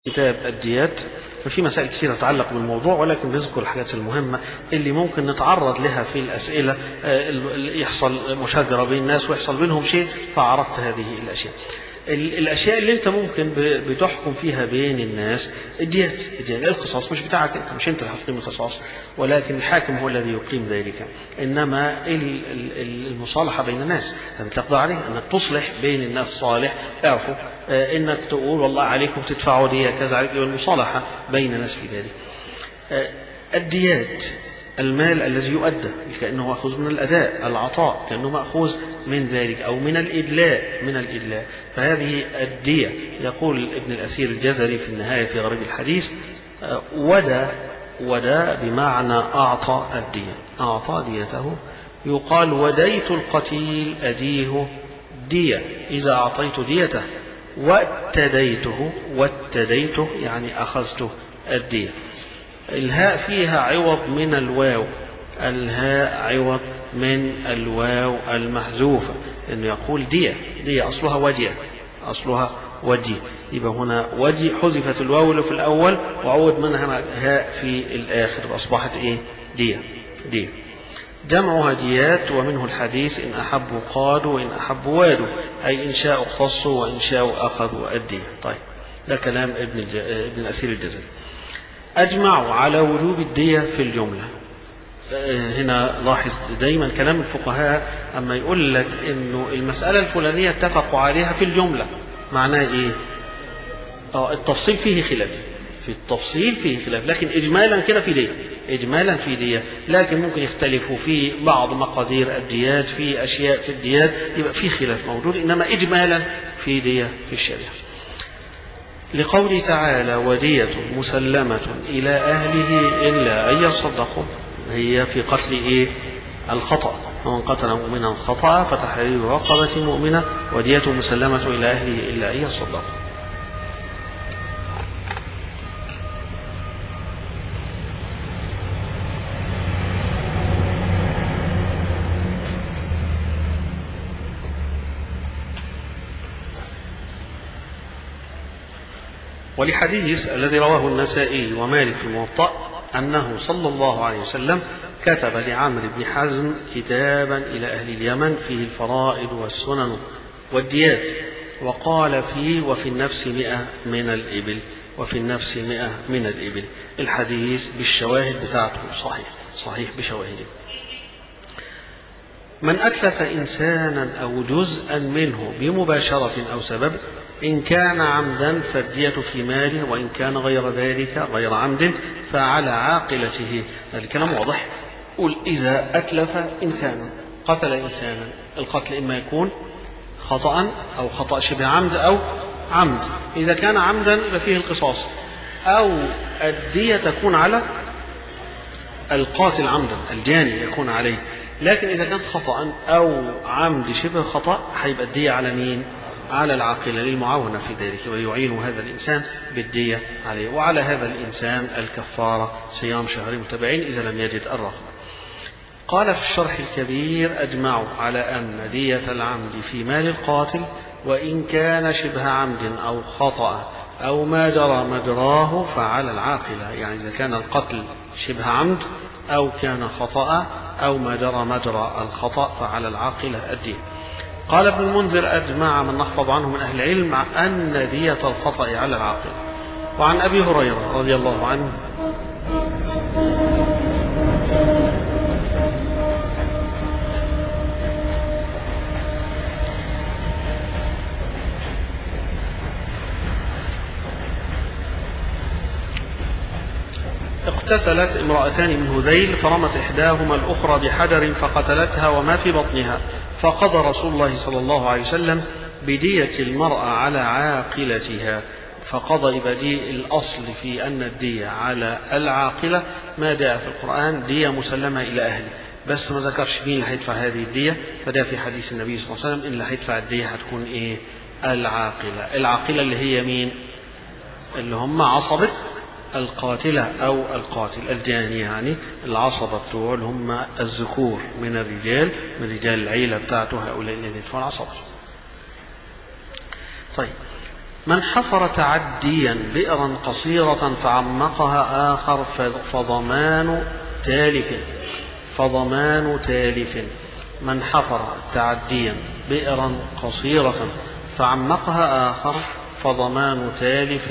كتاب الديات ففي مسائل كثيرة تتعلق بالموضوع ولكن نذكر الحاجات المهمة اللي ممكن نتعرض لها في الأسئلة يحصل مشاجرة بين الناس ويحصل بينهم شيء فعرضت هذه الأشياء الاشياء اللي انت ممكن بتحكم فيها بين الناس الديات الديات القصاص مش بتاعك انت مش انت اللي هتقيم القصاص ولكن الحاكم هو الذي يقيم ذلك انما المصالحه بين الناس انت تقضى عليه انك تصلح بين الناس صالح اعفوا انك تقول والله عليكم تدفعوا دية كذا عليكم المصالحه بين الناس في ذلك الديات المال الذي يؤدى كأنه مأخوذ من الأداء العطاء كأنه مأخوذ من ذلك أو من الإدلاء من الإدلاء فهذه الدية يقول ابن الأسير الجزري في النهاية في غريب الحديث ودى ودى بمعنى أعطى الدية أعطى ديته يقال وديت القتيل أديه دية إذا أعطيت ديته واتديته واتديته يعني أخذته الدية الهاء فيها عوض من الواو الهاء عوض من الواو المحذوفة إنه يقول دية دية أصلها ودية أصلها ودي يبقى هنا ودي حذفت الواو اللي في الأول وعوض منها هاء في الآخر أصبحت إيه دية دية جمعها ديات ومنه الحديث إن أحبوا قادوا وإن أحبوا وادوا أي إن شاءوا اختصوا وإن شاءوا أخذوا الدية طيب ده كلام ابن الج... ابن الأسير الجزري أجمعوا على وجوب الدية في الجملة هنا لاحظ دايما كلام الفقهاء أما يقول لك إنه المسألة الفلانية اتفقوا عليها في الجملة معناه إيه؟ اه التفصيل فيه خلاف في التفصيل فيه خلاف لكن إجمالا كده في دية إجمالا في دية لكن ممكن يختلفوا في بعض مقادير الديات في أشياء في الديات يبقى في خلاف موجود إنما إجمالا في دية في الشريعة لقوله تعالى ودية مسلمة إلى أهله إلا أن يصدقوا هي في قتل إيه الخطأ ومن قتل مؤمنا خطأ فتحرير رقبة مؤمنة ودية مسلمة إلى أهله إلا أن يصدقوا ولحديث الذي رواه النسائي ومالك في الموطأ أنه صلى الله عليه وسلم كتب لعمرو بن حزم كتابا إلى أهل اليمن فيه الفرائض والسنن والديات وقال فيه وفي النفس مئة من الإبل وفي النفس مئة من الإبل الحديث بالشواهد بتاعته صحيح صحيح بشواهده من أتلف إنسانا أو جزءا منه بمباشرة أو سبب إن كان عمدا فالدية في ماله وإن كان غير ذلك غير عمد فعلى عاقلته هذا الكلام واضح قل إذا أتلف إنسانا قتل إنسانا القتل إما يكون خطأ أو خطأ شبه عمد أو عمد إذا كان عمدا يبقى فيه القصاص أو الدية تكون على القاتل عمدا الجاني يكون عليه لكن إذا كان خطأ أو عمد شبه خطأ هيبقى الدية على مين؟ على العاقلة للمعاونة في ذلك ويعين هذا الإنسان بالدية عليه وعلى هذا الإنسان الكفارة صيام شهرين متبعين إذا لم يجد الرقبة قال في الشرح الكبير أجمعوا على أن دية العمد في مال القاتل وإن كان شبه عمد أو خطأ أو ما جرى مجراه فعلى العاقلة يعني إذا كان القتل شبه عمد أو كان خطأ أو ما جرى مجرى الخطأ فعلى العاقلة الدين قال ابن المنذر أجمع من نحفظ عنه من أهل العلم أن دية الخطأ على العاقل وعن أبي هريرة رضي الله عنه اقتتلت امرأتان من هذيل فرمت إحداهما الأخرى بحجر فقتلتها وما في بطنها فقضى رسول الله صلى الله عليه وسلم بدية المرأة على عاقلتها فقضى بديء الأصل في أن الدية على العاقلة ما جاء في القرآن دية مسلمة إلى أهله بس ما ذكرش مين اللي هيدفع هذه الدية فده في حديث النبي صلى الله عليه وسلم إن اللي هيدفع الدية هتكون إيه العاقلة العاقلة اللي هي مين اللي هم عصبة القاتلة أو القاتل الجاني يعني العصبة بتوع اللي هم الذكور من الرجال من رجال العيلة بتاعته هؤلاء الذين يدفعون العصبة طيب من حفر تعديا بئرا قصيرة فعمقها آخر فضمان تالف فضمان تالف من حفر تعديا بئرا قصيرة فعمقها آخر فضمان تالف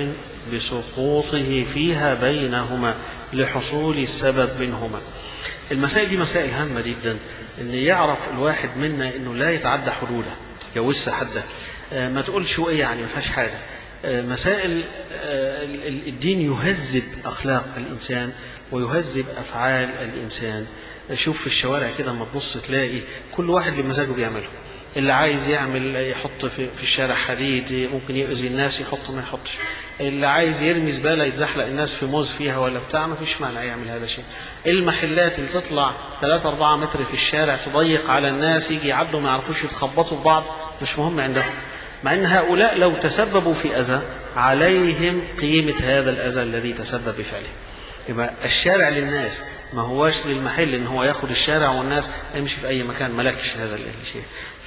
بسقوطه فيها بينهما لحصول السبب منهما المسائل دي مسائل هامة جدا ان يعرف الواحد منا انه لا يتعدى حدوده يوسع حده آه، ما تقولش ايه يعني ما فيهاش حاجه آه، مسائل آه، الدين يهذب اخلاق الانسان ويهذب افعال الانسان شوف في الشوارع كده لما تبص تلاقي كل واحد بمزاجه بيعمله اللي عايز يعمل يحط في, في الشارع حديد ممكن يؤذي الناس يحط ما يحطش اللي عايز يرمي زباله يتزحلق الناس في موز فيها ولا بتاع ما فيش مانع يعمل هذا الشيء المحلات اللي تطلع 3 4 متر في الشارع تضيق على الناس يجي يعدوا ما يعرفوش يتخبطوا في بعض مش مهم عندهم مع ان هؤلاء لو تسببوا في اذى عليهم قيمه هذا الاذى الذي تسبب بفعله يبقى الشارع للناس ما هواش للمحل ان هو ياخد الشارع والناس يمشي في اي مكان ملكش هذا الشيء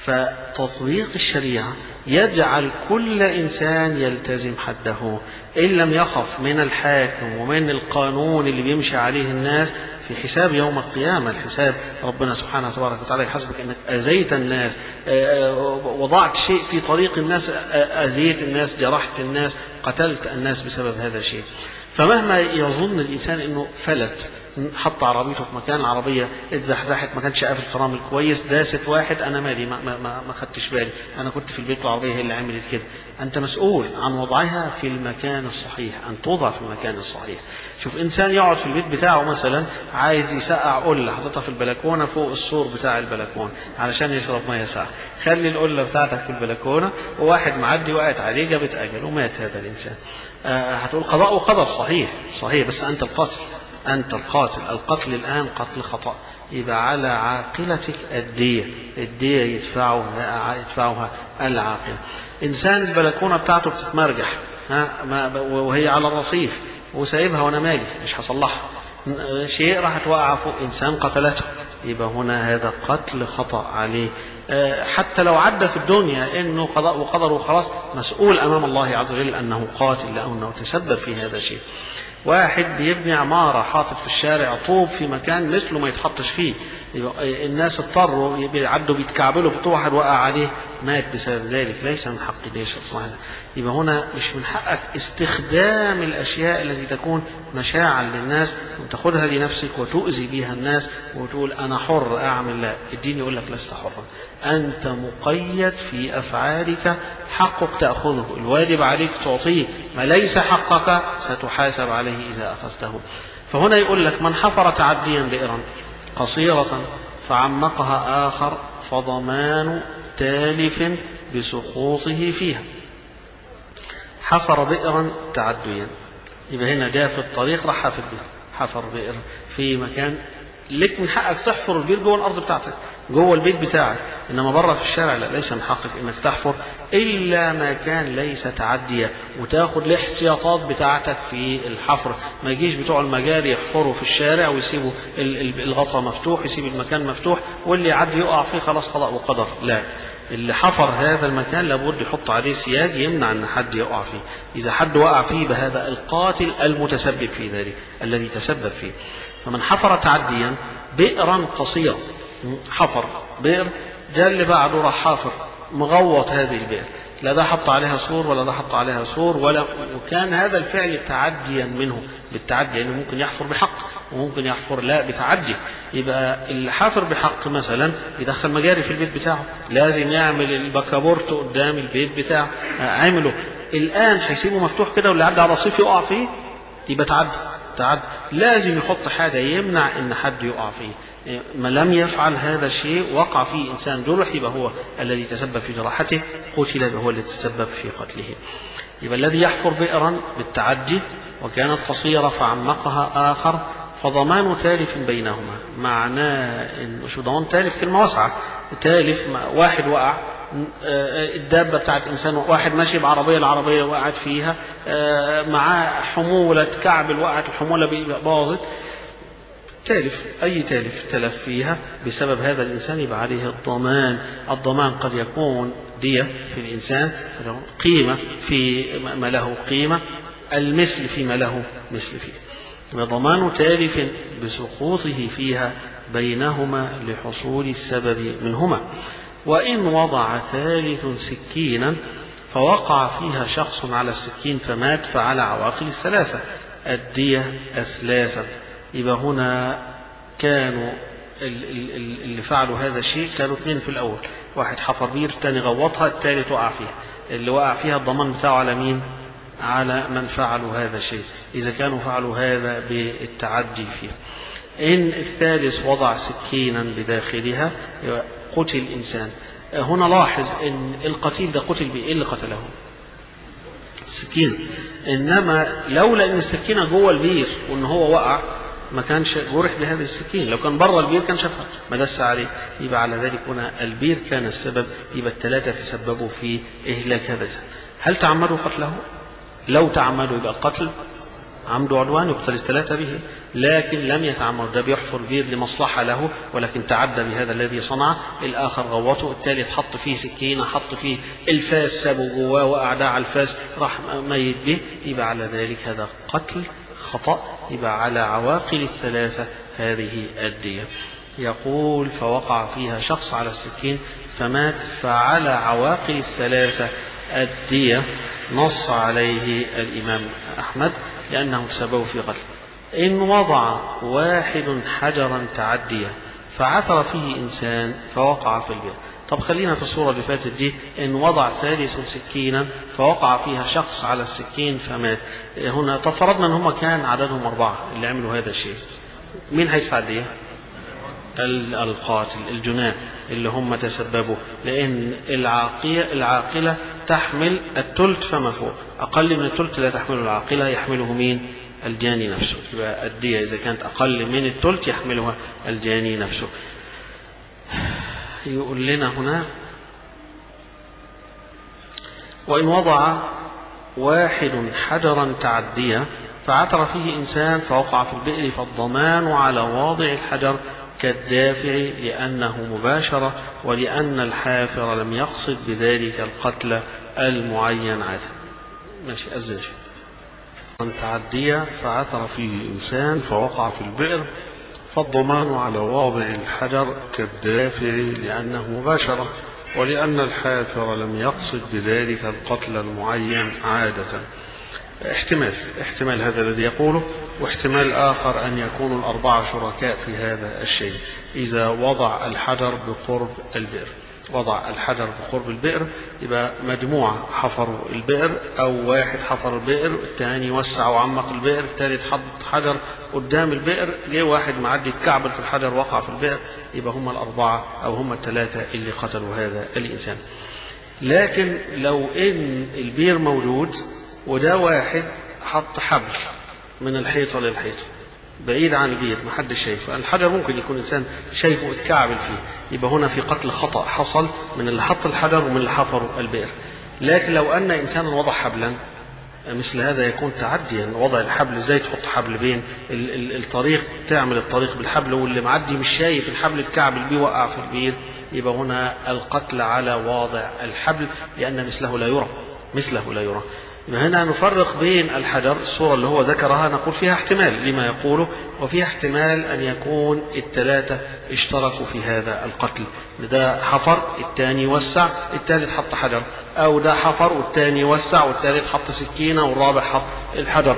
فتطبيق الشريعة يجعل كل إنسان يلتزم حده إن لم يخف من الحاكم ومن القانون اللي بيمشي عليه الناس في حساب يوم القيامة الحساب ربنا سبحانه وتبارك وتعالى يحاسبك أنك أذيت الناس وضعت شيء في طريق الناس أذيت الناس جرحت الناس قتلت الناس بسبب هذا الشيء فمهما يظن الإنسان أنه فلت حط عربيته في مكان العربية اتزحزحت ما كانش قافل فرامل كويس داست واحد أنا مالي ما, ما, ما, ما خدتش بالي أنا كنت في البيت العربية هي اللي عملت كده أنت مسؤول عن وضعها في المكان الصحيح أن توضع في المكان الصحيح شوف إنسان يقعد في البيت بتاعه مثلا عايز يسقع قلة حاططها في البلكونة فوق السور بتاع البلكونة علشان يشرب مية ساقعة خلي القلة بتاعتك في البلكونة وواحد معدي وقعت عليه جابت أجل ومات هذا الإنسان آه هتقول قضاء وقدر صحيح صحيح بس أنت القاتل أنت القاتل القتل الآن قتل خطأ يبقى على عاقلتك الدية الدية يدفعها يدفعها العاقل إنسان البلكونة بتاعته بتتمرجح ها ما وهي على الرصيف وسايبها وأنا مالي مش هصلحها شيء راح توقع فوق إنسان قتلته يبقى هنا هذا قتل خطأ عليه حتى لو عدى في الدنيا انه قضاء وقدر وخلاص مسؤول امام الله عز وجل انه قاتل لانه تسبب في هذا الشيء واحد بيبني عمارة حاطط في الشارع طوب في مكان مثله ما يتحطش فيه الناس اضطروا بيعدوا بيتكعبلوا بطوب واحد وقع عليه مات بسبب ذلك ليس من حق ليش الله يبقى هنا مش من حقك استخدام الأشياء التي تكون مشاعا للناس وتاخذها لنفسك وتؤذي بها الناس وتقول أنا حر أعمل لا الدين يقول لك لست حرا أنت مقيد في أفعالك حقك تأخذه الواجب عليك تعطيه ما ليس حقك ستحاسب عليه إذا أخذته فهنا يقول لك من حفر تعديا بئرا قصيرة فعمقها آخر فضمان تالف بسقوطه فيها حفر بئرا تعديا يبقى هنا جاء في الطريق راح حافر بئر حفر بئر في مكان لك من حقك تحفر البير جوه الارض بتاعتك جوه البيت بتاعك انما بره في الشارع لا ليس من حقك انك تحفر الا ما كان ليس تعديا وتاخد الاحتياطات بتاعتك في الحفر ما يجيش بتوع المجاري يحفروا في الشارع ويسيبوا الغطا مفتوح يسيب المكان مفتوح واللي يعدي يقع فيه خلاص قضاء وقدر لا اللي حفر هذا المكان لابد يحط عليه سياج يمنع ان حد يقع فيه اذا حد وقع فيه بهذا القاتل المتسبب في ذلك الذي تسبب فيه فمن حفر تعديا بئرا قصيرا حفر بئر جاء اللي بعده راح حافر مغوط هذه البئر لا ده حط عليها سور ولا ده حط عليها سور ولا وكان هذا الفعل تعديا منه بالتعدي لانه يعني ممكن يحفر بحق وممكن يحفر لا بتعدي يبقى اللي حافر بحق مثلا يدخل مجاري في البيت بتاعه لازم يعمل البكابورت قدام البيت بتاعه عمله الان هيسيبه مفتوح كده واللي عدى على الرصيف يقع فيه يبقى تعدي تعدي لازم يحط حاجه يمنع ان حد يقع فيه ما لم يفعل هذا الشيء وقع فيه إنسان جرح يبقى هو الذي تسبب في جراحته قتل هو الذي تسبب في قتله يبقى الذي يحفر بئرا بالتعدي وكانت قصيرة فعمقها آخر فضمان تالف بينهما معناه إن شو ضمان تالف كلمة واسعة تالف واحد وقع الدابة بتاعت إنسان واحد ماشي بعربية العربية وقعت فيها معاه حمولة كعب وقعت الحمولة باظت تالف أي تالف تلف فيها بسبب هذا الإنسان يبقى عليه الضمان الضمان قد يكون الدية في الإنسان قيمة في ما له قيمة المثل فيما له مثل فيه وضمان تالف بسقوطه فيها بينهما لحصول السبب منهما وإن وضع ثالث سكينا فوقع فيها شخص على السكين فمات فعلى عواقل الثلاثة الدية أثلاثا يبقى هنا كانوا اللي فعلوا هذا الشيء كانوا اثنين في الأول واحد حفر بير الثاني غوطها الثالث وقع فيها اللي وقع فيها الضمان بتاعه على مين على من فعلوا هذا الشيء إذا كانوا فعلوا هذا بالتعدي فيه إن الثالث وضع سكينا بداخلها قتل إنسان هنا لاحظ ان القتيل ده قتل بايه اللي قتله السكينة انما لولا ان السكينة جوه البير وان هو وقع ما كانش جرح بهذه السكين لو كان بره البير كان شافها ما دس عليه يبقى على ذلك هنا البير كان السبب يبقى الثلاثة تسببوا في إهلاك هذا الإنسان هل تعمدوا قتله؟ لو تعمدوا يبقى القتل عمد عدوان يقتل الثلاثة به لكن لم يتعمد ده بيحفر بير لمصلحة له ولكن تعدى بهذا الذي صنع الآخر غوته الثالث حط فيه سكينة حط فيه الفاس سابه جواه وقعد على الفاس راح ميت به يبقى على ذلك هذا قتل خطأ يبقى على عواقل الثلاثة هذه الدية يقول فوقع فيها شخص على السكين فمات فعلى عواقل الثلاثة الدية نص عليه الإمام أحمد لأنه سبب في قتله إن وضع واحد حجرا تعديا فعثر فيه إنسان فوقع في البئر طب خلينا في الصورة اللي فاتت دي إن وضع ثالث سكينا فوقع فيها شخص على السكين فمات هنا طب فرضنا إن هم كان عددهم أربعة اللي عملوا هذا الشيء مين هيدفع الدية؟ القاتل الجناه اللي هم تسببوا لأن العاقية العاقلة تحمل التلت فما فوق أقل من التلت لا تحمله العاقلة يحمله مين الجاني نفسه يبقى الدية إذا كانت أقل من التلت يحملها الجاني نفسه يقول لنا هنا وإن وضع واحد حجرا تعديا فعثر فيه إنسان فوقع في البئر فالضمان على واضع الحجر كالدافع لأنه مباشرة ولأن الحافر لم يقصد بذلك القتل المعين عاده ماشي أزل من تعدي فعثر فيه إنسان فوقع في البئر فالضمان على واضع الحجر كالدافع لأنه مباشرة ولأن الحافر لم يقصد بذلك القتل المعين عادة احتمال احتمال هذا الذي يقوله واحتمال آخر أن يكون الأربعة شركاء في هذا الشيء إذا وضع الحجر بقرب البئر وضع الحجر بقرب البئر يبقى مجموعة حفروا البئر أو واحد حفر البئر الثاني وسع وعمق البئر الثالث حط حجر قدام البئر جه واحد معدي اتكعبل في الحجر وقع في البئر يبقى هم الأربعة أو هم الثلاثة اللي قتلوا هذا الإنسان لكن لو إن البير موجود وده واحد حط حبل من الحيطة للحيطة بعيد عن البير ما حدش شايفه الحجر ممكن يكون إنسان شايفه اتكعبل فيه يبقى هنا في قتل خطأ حصل من اللي حط الحجر ومن اللي حفروا البئر لكن لو أن إنسانا وضع حبلا مثل هذا يكون تعديا وضع الحبل ازاي تحط حبل بين ال- ال- الطريق تعمل الطريق بالحبل واللي معدي مش شايف الحبل اتكعبل بيه وقع في البير يبقى هنا القتل على واضع الحبل لأن مثله لا يرى مثله لا يرى هنا نفرق بين الحجر الصورة اللي هو ذكرها نقول فيها احتمال لما يقوله وفيها احتمال أن يكون الثلاثة اشتركوا في هذا القتل ده حفر الثاني وسع الثالث حط حجر أو ده حفر والثاني وسع والثالث حط سكينة والرابع حط الحجر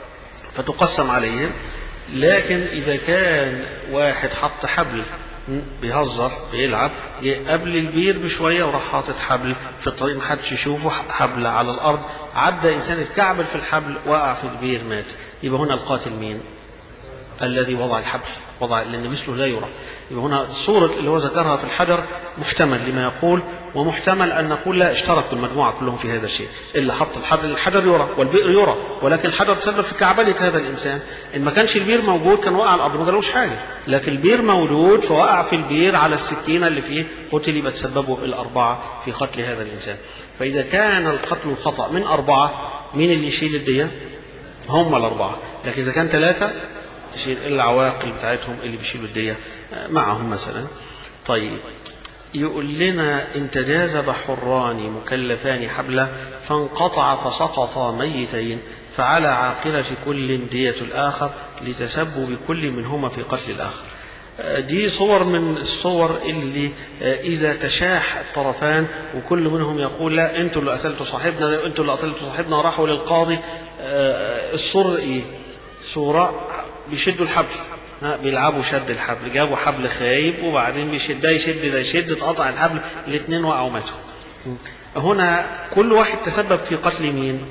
فتقسم عليهم لكن إذا كان واحد حط حبل بيهزر بيلعب جه قبل البير بشويه وراح حاطط حبل في الطريق محدش يشوفه حبل على الارض عدى انسان اتكعبل في الحبل وقع في البير مات يبقى هنا القاتل مين؟ الذي وضع الحبل وضع لان مثله لا يرى يبقى هنا صورة اللي هو ذكرها في الحجر محتمل لما يقول ومحتمل أن نقول لا اشتركوا المجموعة كلهم في هذا الشيء اللي حط الحبل الحجر يرى والبئر يرى ولكن الحجر تسبب في كعبلة هذا الإنسان إن ما كانش البير موجود كان وقع على الأرض ما جالوش حاجة لكن البير موجود فوقع في البير على السكينة اللي فيه قتل يبقى تسببوا الأربعة في قتل هذا الإنسان فإذا كان القتل الخطأ من أربعة مين اللي يشيل الدية؟ هم الأربعة لكن إذا كان ثلاثة تشيل العواقل بتاعتهم اللي بيشيلوا الدية معهم مثلا طيب يقول لنا إن تجاذب حران مكلفان حبلا فانقطع فسقطا ميتين فعلى عاقلة كل دية الآخر لتسبب كل منهما في قتل الآخر دي صور من الصور اللي إذا تشاح الطرفان وكل منهم يقول لا أنتوا اللي قتلتوا صاحبنا أنتوا اللي قتلتوا صاحبنا وراحوا للقاضي الصورة إيه؟ صورة بيشدوا الحبل بيلعبوا شد الحبل جابوا حبل خايب وبعدين بيشد ده يشد ده يشد اتقطع الحبل الاثنين وقعوا ماتوا هنا كل واحد تسبب في قتل مين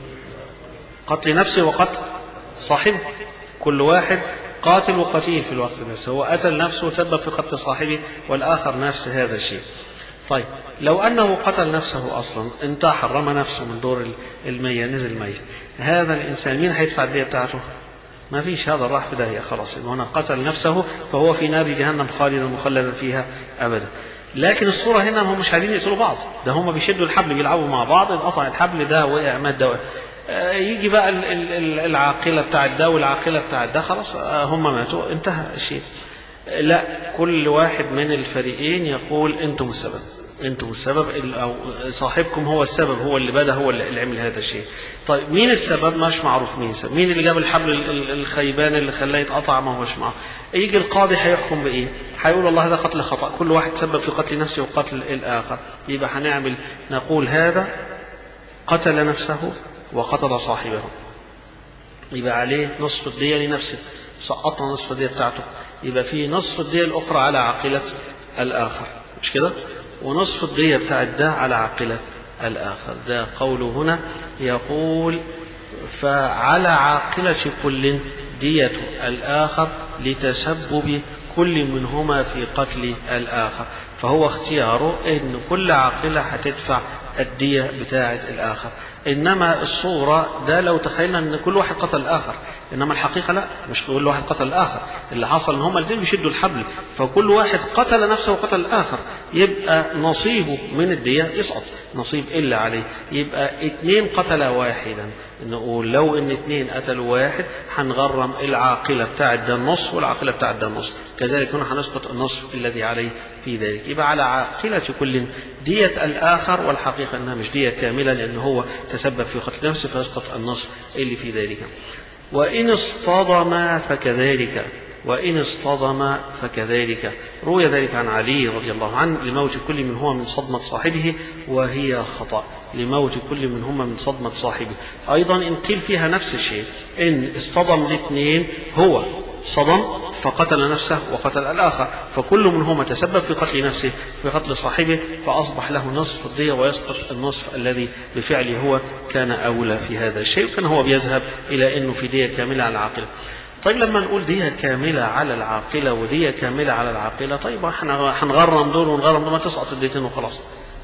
قتل نفسه وقتل صاحبه كل واحد قاتل وقتيل في الوقت نفسه هو قتل نفسه وسبب في قتل صاحبه والآخر نفس هذا الشيء طيب لو أنه قتل نفسه أصلا انتحر رمى نفسه من دور المية نزل ميت هذا الإنسان مين هيدفع الدية بتاعته ما فيش هذا راح في داهية خلاص إنه هنا قتل نفسه فهو في نار جهنم خالدا مخلدا فيها أبدا لكن الصورة هنا هم مش عايزين يقتلوا بعض ده هم بيشدوا الحبل بيلعبوا مع بعض انقطع الحبل ده وقع مات ده يجي بقى العاقلة بتاع ده والعاقلة بتاع ده خلاص هم ماتوا انتهى الشيء لا كل واحد من الفريقين يقول انتم السبب انتم السبب او صاحبكم هو السبب هو اللي بدا هو اللي عمل هذا الشيء طيب مين السبب مش معروف مين السبب مين اللي جاب الحبل الخيبان اللي خلاه يتقطع ما هوش معروف يجي القاضي هيحكم بايه هيقول والله هذا قتل خطا كل واحد سبب في قتل نفسه وقتل الاخر يبقى هنعمل نقول هذا قتل نفسه وقتل صاحبه يبقى عليه نصف الدية لنفسه سقطنا نصف الدية بتاعته يبقى في نصف الدية الأخرى على عاقلة الآخر مش كده ونصف الدية بتاع ده على عاقلة الآخر ده قوله هنا يقول فعلى عاقلة كل دية الآخر لتسبب كل منهما في قتل الآخر فهو اختياره أن كل عاقلة هتدفع الدية بتاعة الآخر إنما الصورة ده لو تخيلنا أن كل واحد قتل الآخر إنما الحقيقة لا مش كل واحد قتل الآخر اللي حصل أن هما الاثنين بيشدوا الحبل فكل واحد قتل نفسه وقتل الآخر يبقى نصيبه من الدية يسقط نصيب إلا عليه يبقى اثنين قتل واحدا نقول لو ان اثنين قتلوا واحد هنغرم العاقله بتاعت ده النص والعاقله بتاعت ده النص كذلك هنا هنسقط النصف الذي عليه في ذلك يبقى على عاقله كل دية الآخر والحقيقة أنها مش دية كاملة لأن هو تسبب في قتل نفسه فيسقط النصف اللي في ذلك وإن اصطدم فكذلك وإن اصطدم فكذلك روي ذلك عن علي رضي الله عنه لموت كل منهما من صدمة صاحبه وهي خطأ لموت كل منهما من صدمة صاحبه أيضا إن قيل فيها نفس الشيء إن اصطدم الاثنين هو صدم فقتل نفسه وقتل الآخر فكل منهما تسبب في قتل نفسه في قتل صاحبه فأصبح له نصف الدية ويسقط النصف الذي بفعله هو كان أولى في هذا الشيء وكان هو بيذهب إلى أنه في دية كاملة على العاقلة طيب لما نقول دية كاملة على العاقلة ودية كاملة على العاقلة طيب احنا هنغرم دول ونغرم دول ما تسقط الديتين وخلاص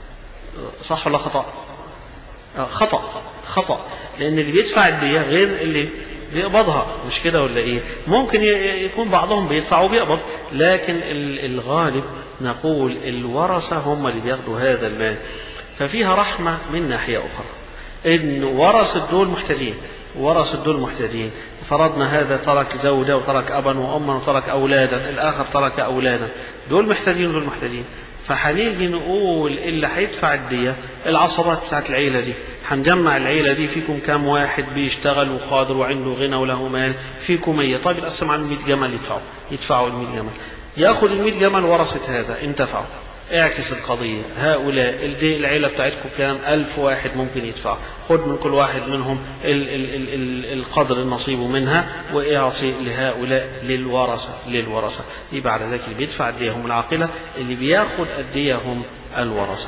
صح ولا خطأ؟ خطأ خطأ لأن اللي بيدفع الدية غير اللي بيقبضها مش كده ولا ايه ممكن يكون بعضهم بيدفع وبيقبض لكن الغالب نقول الورثة هم اللي بياخدوا هذا المال ففيها رحمة من ناحية أخرى إن ورثة دول محتاجين ورثة دول محتاجين فرضنا هذا ترك زوجة وترك أبا وأما وترك أولادا الآخر ترك أولادا دول محتاجين دول محتاجين فهنيجي نقول اللي هيدفع الدية العصبات بتاعت العيلة دي هنجمع العيلة دي فيكم كام واحد بيشتغل وقادر وعنده غنى وله مال فيكم 100 طيب نقسم على 100 جمل يدفعوا يدفعوا ال 100 جمل ياخد ال 100 جمل ورثة هذا انتفعوا اعكس القضية هؤلاء الدي العيلة بتاعتكم كام ألف واحد ممكن يدفع خد من كل واحد منهم ال ال ال ال القدر النصيب منها واعطي لهؤلاء للورثة للورثة يبقى على ذلك اللي بيدفع الدية هم العاقلة اللي بياخد الدية هم الورثة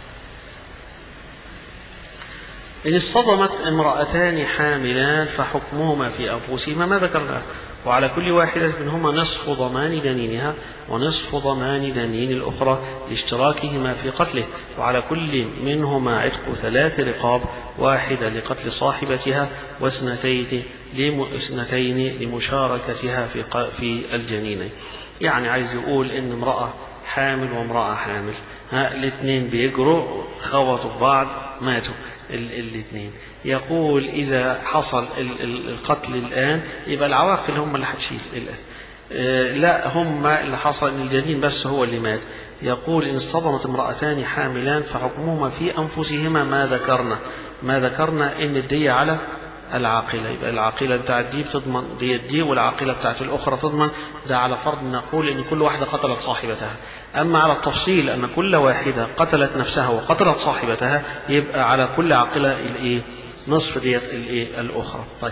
إن اصطدمت امرأتان حاملان فحكمهما في أنفسهما ما ذكرناه وعلى كل واحدة منهما نصف ضمان دنينها ونصف ضمان دنين الأخرى لاشتراكهما في قتله وعلى كل منهما عتق ثلاث رقاب واحدة لقتل صاحبتها واثنتين اثنتين لمشاركتها في في الجنينين يعني عايز يقول إن امرأة حامل وامرأة حامل ها الاثنين بيجروا خبطوا في بعض ماتوا الاثنين يقول إذا حصل القتل الآن يبقى العواقل هم اللي هتشيل الآن لا هم اللي حصل ان الجنين بس هو اللي مات يقول إن اصطدمت امرأتان حاملان فحكمهما في أنفسهما ما ذكرنا ما ذكرنا إن الدية على العاقلة يبقى العاقلة بتاعت دي بتضمن دي دي والعاقلة بتاعت الأخرى تضمن ده على فرض نقول إن كل واحدة قتلت صاحبتها أما على التفصيل أن كل واحدة قتلت نفسها وقتلت صاحبتها يبقى على كل عاقلة الإيه نصف ديت الإيه الأخرى طيب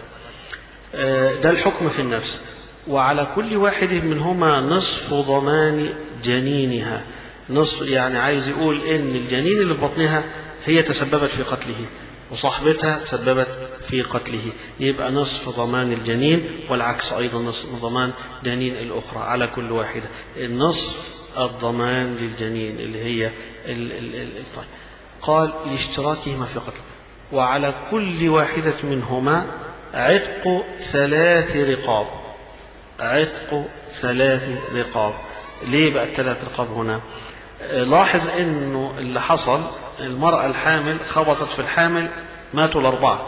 ده الحكم في النفس وعلى كل واحد منهما نصف ضمان جنينها نصف يعني عايز يقول ان الجنين اللي في بطنها هي تسببت في قتله وصاحبتها تسببت في قتله يبقى نصف ضمان الجنين والعكس ايضا نصف ضمان جنين الاخرى على كل واحده النصف الضمان للجنين اللي هي ال ال ال طيب قال لاشتراكهما في قتله وعلى كل واحدة منهما عتق ثلاث رقاب عتق ثلاث رقاب ليه بقى الثلاث رقاب هنا لاحظ انه اللي حصل المرأة الحامل خبطت في الحامل ماتوا الأربعة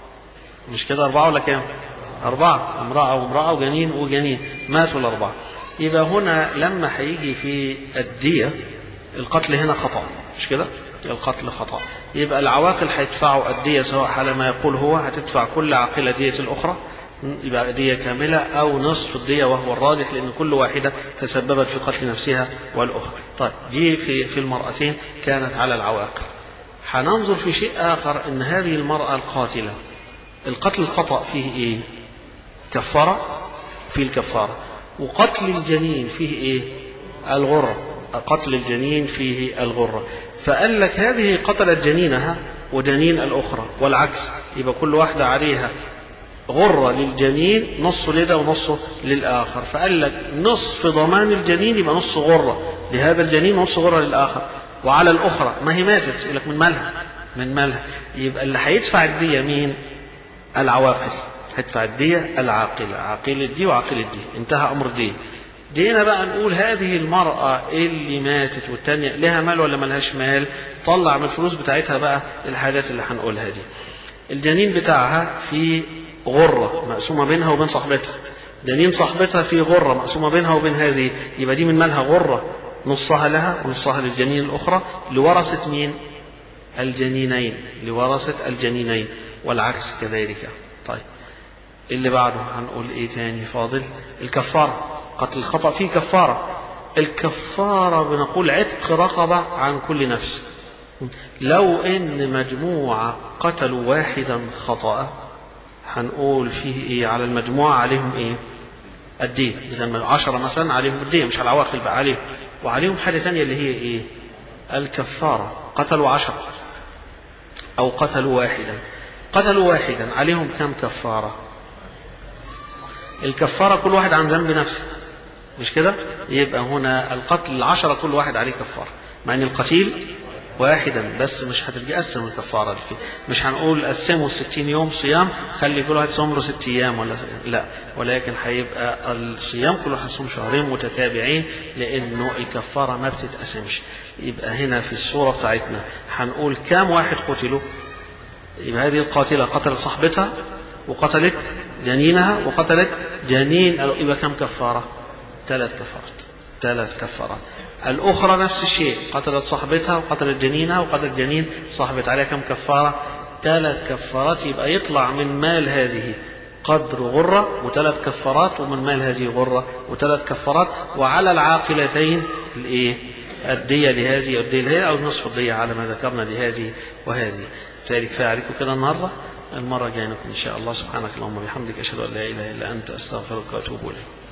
مش كده أربعة ولا كام؟ أربعة امرأة وامرأة وجنين وجنين ماتوا الأربعة يبقى هنا لما هيجي في الدية القتل هنا خطأ مش كده؟ القتل خطأ يبقى العواقل هيدفعوا الدية سواء على ما يقول هو هتدفع كل عاقلة دية الأخرى يبقى دية كاملة أو نصف الدية وهو الراجح لأن كل واحدة تسببت في قتل نفسها والأخرى طيب دي في في المرأتين كانت على العواقل هننظر في شيء آخر أن هذه المرأة القاتلة القتل الخطأ فيه إيه كفارة في الكفارة وقتل الجنين فيه إيه الغرة قتل الجنين فيه الغرة فقال لك هذه قتلت جنينها وجنين الأخرى والعكس يبقى كل واحدة عليها غرة للجنين نص لده ونصه للآخر فقال لك نصف ضمان الجنين يبقى نص غرة لهذا الجنين ونص غرة للآخر وعلى الأخرى ما هي ماتت يقول لك من مالها من مالها يبقى اللي هيدفع الدية مين العواقل هيدفع الدية العاقلة عاقلة دي وعاقلة دي انتهى أمر دي جينا بقى نقول هذه المرأة اللي ماتت والتانية لها مال ولا ملهاش مال طلع من الفلوس بتاعتها بقى الحاجات اللي هنقولها دي الجنين بتاعها في غرة مقسومة بينها وبين صاحبتها جنين صاحبتها في غرة مقسومة بينها وبين هذه يبقى دي من مالها غرة نصها لها ونصها للجنين الأخرى لورثة مين الجنينين لورثة الجنينين والعكس كذلك طيب اللي بعده هنقول ايه تاني فاضل الكفارة قتل الخطأ فيه كفارة الكفارة بنقول عتق رقبة عن كل نفس لو ان مجموعة قتلوا واحدا خطأ هنقول فيه ايه على المجموعة عليهم ايه الدين إذا عشرة مثلا عليهم الدين مش على العواقل بقى عليهم وعليهم حاجة ثانية اللي هي ايه الكفارة قتلوا عشرة أو قتلوا واحدا قتلوا واحدا عليهم كم كفارة الكفارة كل واحد عن ذنب نفسه مش كده يبقى هنا القتل العشرة كل واحد عليه كفارة مع ان القتيل واحدا بس مش هتتقسم الكفارة اللي فيه مش هنقول قسموا الستين يوم صيام خلي كل واحد صوم له ست أيام ولا لا ولكن هيبقى الصيام كل واحد صوم شهرين متتابعين لأنه الكفارة ما بتتقسمش يبقى هنا في الصورة بتاعتنا هنقول كام واحد قتلوا يبقى هذه القاتلة قتلت صاحبتها وقتلت جنينها وقتلت جنين يبقى كم كفارة ثلاث كفارات ثلاث كفارات الأخرى نفس الشيء قتلت صاحبتها وقتلت جنينها وقتلت جنين صاحبت عليها كم كفارة ثلاث كفارات يبقى يطلع من مال هذه قدر غرة وثلاث كفارات ومن مال هذه غرة وثلاث كفارات وعلى العاقلتين الايه الدية لهذه والدية لهذه أو نصف الدية على ما ذكرنا لهذه وهذه ذلك فعليكم كده النهارده المرة الجاية إن شاء الله سبحانك اللهم وبحمدك أشهد أن لا إله إلا أنت أستغفرك وأتوب إليك